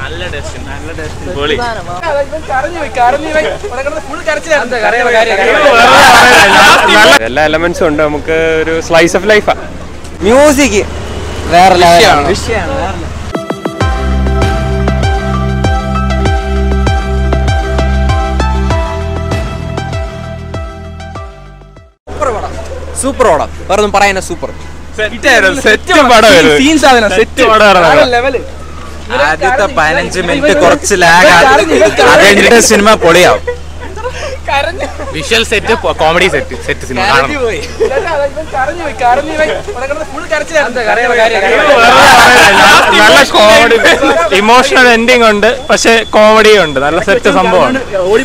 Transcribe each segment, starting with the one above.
നല്ല ടേസ്റ്റ് നല്ല ടേസ്റ്റ് പൊളി എല്ലാ എലമെന്റ്സും ഉണ്ട് നമുക്ക് ഒരു സ്ലൈസ് ഓഫ് ലൈഫാ മ്യൂസിക് വേറെ ലെവലാണ് സൂപ്പർ ഓടാം വേറെ ഒന്നും പറയാനാ സൂപ്പർ സെറ്റ് പടം സെറ്റ് പടം ആദ്യത്തെ പതിനഞ്ച് മിനിറ്റ് കുറച്ച് ലാഗ് അത് കഴിഞ്ഞിട്ട് സിനിമ പൊളിയാവും visual set comedy set set cinema കാണണം നല്ല കോമഡി ഇമോഷണൽ എൻഡിങ് ഉണ്ട് പക്ഷെ കോമഡി ഉണ്ട് നല്ല സെറ്റ് സംഭവമാണ്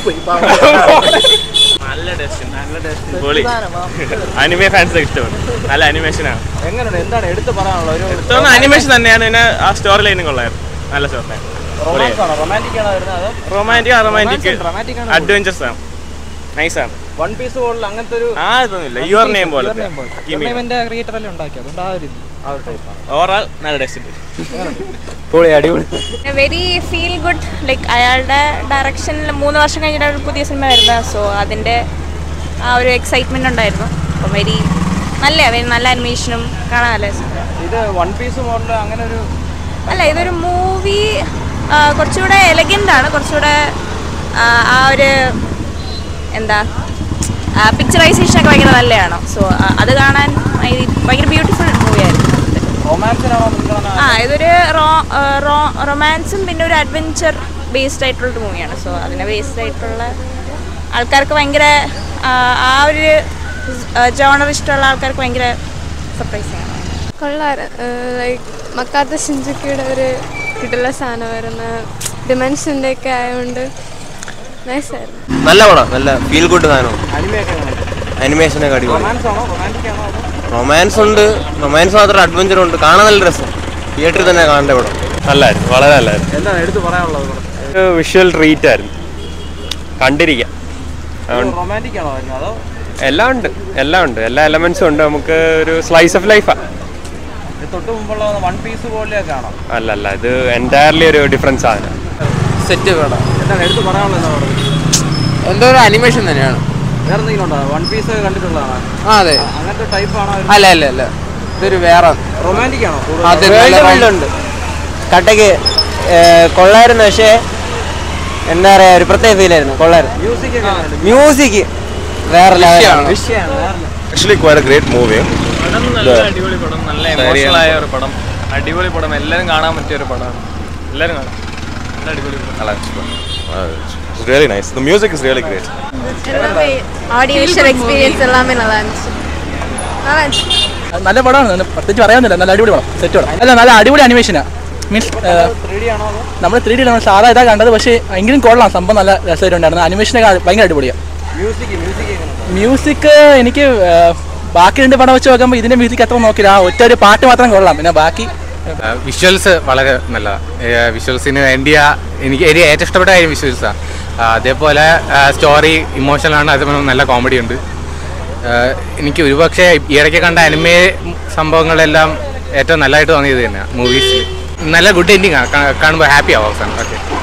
നല്ല ടേസ്റ്റ് നല്ല ടേസ്റ്റ് പൊളി അനിമേ ഫാൻസ് ഇഷ്ടമാണ് നല്ല അനിമേഷനാണ് എങ്ങനെയുണ്ട് എന്താണ് എടുത്ത് പറയാനുള്ളത് ഒരു തോന്നുന്നു അനിമേഷൻ തന്നെയാണ് പിന്നെ ആ സ്റ്റോറി ലൈനും കൊള്ളായിരുന്നു നല്ല സ്റ്റോറി ലൈൻ റൊമാൻസ് ആണോ റൊമാൻറ്റിക് ആണോ വരുന്നത് അതോ റൊമാൻറ്റിക് റൊമാൻറ്റിക് റൊമാൻറ്റിക് ആണ് അഡ്വഞ്ചേഴ്സ് ആണ് നൈസ് ആണ് വൺ പീസ് പോലുള്ള അങ്ങനത്തെ ഒരു ആ ഇതൊന്നുമില്ല യുവർ നെയിം പോലെ ക്രിയേറ്റർ അല്ലേ ഉണ്ടാക്കി അതുകൊണ്ട് ആ ഒരു ആ ഒരു ടൈപ്പാണ് ഓവറോൾ നല്ല ടേസ്റ്റ് ഉണ്ട് പൊളി അടിപൊളി വെരി ഫീൽ ഗുഡ് ലൈക്ക് അയാളുടെ ഡയറക്ഷനിൽ മൂന്ന് വർഷം കഴിഞ്ഞിട്ട് ഒരു പുതിയ സിനിമ വരുന്നത് സോ അതിൻ്റെ ആ ഒരു എക്സൈറ്റ്മെൻ്റ് ഉണ്ടായിരുന്നു അപ്പം വെരി നല്ല very നല്ല അനിമേഷനും കാണാൻ നല്ല രസമുണ്ട്. ഇത് വൺ പീസ് മോഡൽ അങ്ങനെ ഒരു അല്ല ഇതൊരു മൂവി കുറച്ചുകൂടെ എലഗൻ്റ് ആണ് കുറച്ചുകൂടെ ആ, ആ ഒരു എന്താ പിക്ചറൈസേഷൻ ഒക്കെ ഭയങ്കര നല്ലതാണ് സോ അത് കാണാൻ ഭയ- ഭയങ്കര ബ്യൂട്ടിഫുൾ മൂവിയായിരുന്നു റൊമാൻസിനാണോ മുൻഗണന ആ ഇതൊരു റോ റോ റൊമാൻസും പിന്നെ ഒരു അഡ്വഞ്ചർ ബേസ്ഡ് ആയിട്ടുള്ള മൂവിയാണ് സോ അതിനെ ബേസ്ഡ് ആയിട്ടുള്ള ആൾക്കാർക്ക് ഭയങ്കര ആ, ആ ഒരു ജോണർ ഇഷ്ടമുള്ള ആൾക്കാർക്ക് ഭയങ്കര സർപ്രൈസിങ് ആണ് കൊള്ളാറ് ലൈക്ക് മക്കാത്ത ഷിഞ്ചുക്കിയുടെ ഒരു കിട്ടുള്ള സാധനമായിരുന്നു ഡിമെൻഷൻ്റെ ഒക്കെ ആയതുകൊണ്ട് നൈസായിരുന്നു നല്ല പടം നല്ല ഫീൽ ഗുഡ് സാധനം അനിമയൊക്കെ എങ്ങനെ അനിമേഷനൊക്കെ അടിപൊളി റൊമാൻസ് ആണോ റൊമാൻറ്റിക് ആണോ അതോ റൊമാൻസ് ഉണ്ട് റൊമാൻസ് മാത്രം അഡ്വഞ്ചർ ഉണ്ട് കാണാൻ നല്ല രസം തിയേറ്ററിൽ തന്നെ കാണേണ്ട പടം നല്ലായിരുന്നു വളരെ നല്ലായിരുന്നു എന്താണ് എടുത്ത് പറയാനുള്ളത് ഇവിടെ? ഒരു വിഷ്വൽ ട്രീറ്റ് ആയിരുന്നു കണ്ടിരിക്കാം ഒരു റൊമാൻറ്റിക് ആണോ വരുന്നത് അതോ എല്ലാം ഉണ്ട് എല്ലാം ഉണ്ട് എല്ലാ എലമെന്റ്സും ഉണ്ട് നമുക്ക് ഒരു സ്ലൈസ് ഓഫ് ലൈഫാ ഇത് തൊട്ട് മുമ്പുള്ള വൺ പീസ് പോലെയൊക്കെ ആണോ അല്ല അല്ല ഇത് എൻറ്റയർലി ഒരു ഡിഫറൻസ് ആണ് സെറ്റ് വേണം എന്താണ് എടുത്ത് പറയാനുള്ളത് എന്താ പറയുന്നത് എന്തോ ഒരു അനിമേഷൻ തന്നെയാണ് വേറെ എന്തെങ്കിലും ഉണ്ടോ വൺ പീസ് ഒക്കെ കണ്ടിട്ടുള്ളതാണ് ആ അതെ അങ്ങനത്തെ ടൈപ്പ് ആണോ അല്ല അല്ല അല്ല ഇതൊരു വേറെ റൊമാൻറ്റിക് ആണോ കൂടുതൽ? അതെ World നല്ല ഉണ്ട് കട്ടക്ക് കൊള്ളായിരുന്നു പക്ഷേ എന്താ പറയാ ഒരു പ്രത്യേക ഫീൽ ആയിരുന്നു കൊള്ളായിരുന്നു മ്യൂസിക് ഒക്കെ എങ്ങനെയുണ്ട്? മ്യൂസിക് വേറെ ലെവലാണ് വിഷയമാണ് വേറെ Actually, quite a great movie. പടം നല്ല അടിപൊളി പടം നല്ല എമോഷണൽ ആയ ഒരു പടം അടിപൊളി പടം എല്ലാവരും കാണാൻ പറ്റിയ ഒരു പടമാണ് എല്ലാവരും കാണാം നല്ല അടിപൊളി പടം I like this one. Uh, it's really nice. The music is really great. Audio visual experience எல்லாமே நல்லா இருந்துச்சு நல்லா இருந்துச்சு നല്ല പടമാണ് നല്ല പ്രത്യേകിച്ച് പറയാനില്ല നല്ല അടിപൊളി പടം സെറ്റ് പടം അല്ല നല്ല അടിപൊളി അനിമേഷനാണ് മീൻസ് ത്രീ ഡി ആണോ അതോ നമ്മൾ ത്രീ ഡി നമ്മൾ സാധാ ഇതാ കണ്ടത് പക്ഷേ എങ്കിലും കൊള്ളാം സംഭവം നല്ല രസമായിട്ടുണ്ടായിരുന്നു അനിമേഷനൊക്കെ ഭയങ്കര അടിപൊളിയാണ് മ്യൂസിക് മ്യൂസിക് എങ്ങനെയുണ്ട് മ്യൂസിക് എനിക്ക് ആ, ബാക്കി രണ്ട് പടം വെച്ച് നോക്കുമ്പോൾ ഇതിന്റെ മ്യൂസിക് അത്ര നോക്കില്ല ആ ഒറ്റ ഒരു പാട്ട് മാത്രം കൊള്ളാം പിന്നെ ബാക്കി വിഷ്വൽസ് വളരെ നല്ല വിഷ്വൽസിന് വേണ്ടിയ എനിക്ക് എനിക്ക് ഏറ്റവും ഇഷ്ടപ്പെട്ട കാര്യം വിഷ്വൽസാണ് അതേപോലെ സ്റ്റോറി ഇമോഷണലാണ് അതേപോലെ നല്ല കോമഡി ഉണ്ട് ആ, എനിക്ക് ഒരുപക്ഷെ ഈ ഇടയ്ക്ക് കണ്ട അനിമേ സംഭവങ്ങളെല്ലാം ഏറ്റവും നല്ലതായിട്ട് തോന്നിയത് തന്നെയാണ് മൂവീസ് നല്ല ഗുഡ് എൻഡിങ് ആണ് കാണുമ്പോൾ ഹാപ്പി ആവും അവസാനം ഓക്കെ